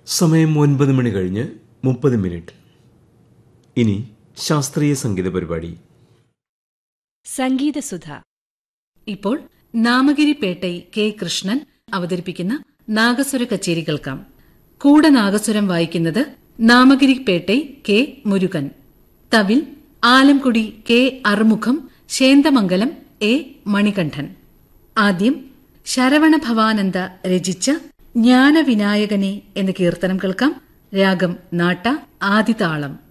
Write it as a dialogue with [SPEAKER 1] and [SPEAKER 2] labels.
[SPEAKER 1] സമയം ഒൻപത് മണി കഴിഞ്ഞ് മുപ്പത് മിനിറ്റ് ഇനി ശാസ്ത്രീയ സംഗീത പരിപാടി
[SPEAKER 2] സംഗീതസുധ
[SPEAKER 3] ഇപ്പോൾ നാമഗിരി പേട്ടൈ കെ കൃഷ്ണൻ അവതരിപ്പിക്കുന്ന നാഗസ്വര കച്ചേരി കേൾക്കാം കൂടെ നാഗസ്വരം വായിക്കുന്നത് നാമഗിരി പേട്ടൈ കെ മുരുകൻ തവിൽ ആലംകുടി കെ അറുമുഖം ശേന്തമംഗലം എ മണികണ്ഠൻ ആദ്യം ശരവണ ഭവാനന്ദ രചിച്ച ജ്ഞാനവിനായകനെ എന്ന കീർത്തനം കേൾക്കാം രാഗം നാട്ട ആദിതാളം